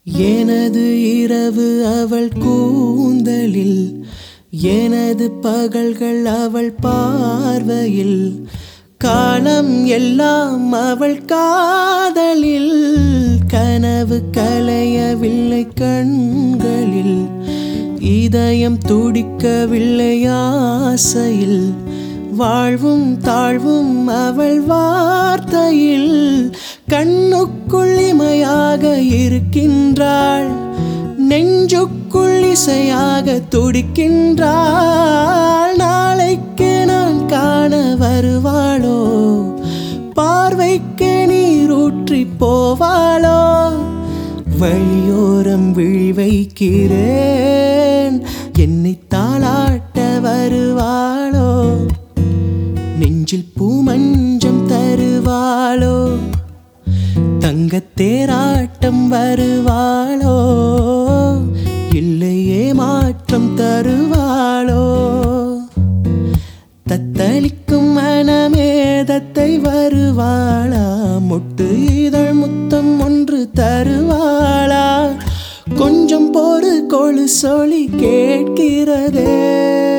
எனது இரவு அவள் கூந்தலில் எனது பகல்கள் அவள் பார்வையில் காலம் எல்லாம் அவள் காதலில் கனவு கலையவில்லை கண்களில் இதயம் துடிக்கவில்லை ஆசையில் வாழ்வும் தாழ்வும் அவள் வார்த்தையில் கண்ணுக்குள் இமையாக இருக்கின்றாள் நெஞ்சுக்குள் இசையாக துடிக்கின்றாள் நாளைக்கு நான் காண வருவாளோ பார்வைக்கு நீரூற்றி போவாளோ வழியோரம் விழி வைக்கிறேன் என்னை தாளாட்ட வருவாளோ நெஞ்சில் பூமஞ்சம் தருவாளோ தங்கத்தேராட்டம் வருவாளோ இல்லையே மாற்றம் தருவாளோ தத்தளிக்கும் மனமேதத்தை வருவாளா முட்டு இதழ் முத்தம் ஒன்று தருவாளா கொஞ்சம் பொறு கொழு சொல்லி கேட்கிறதே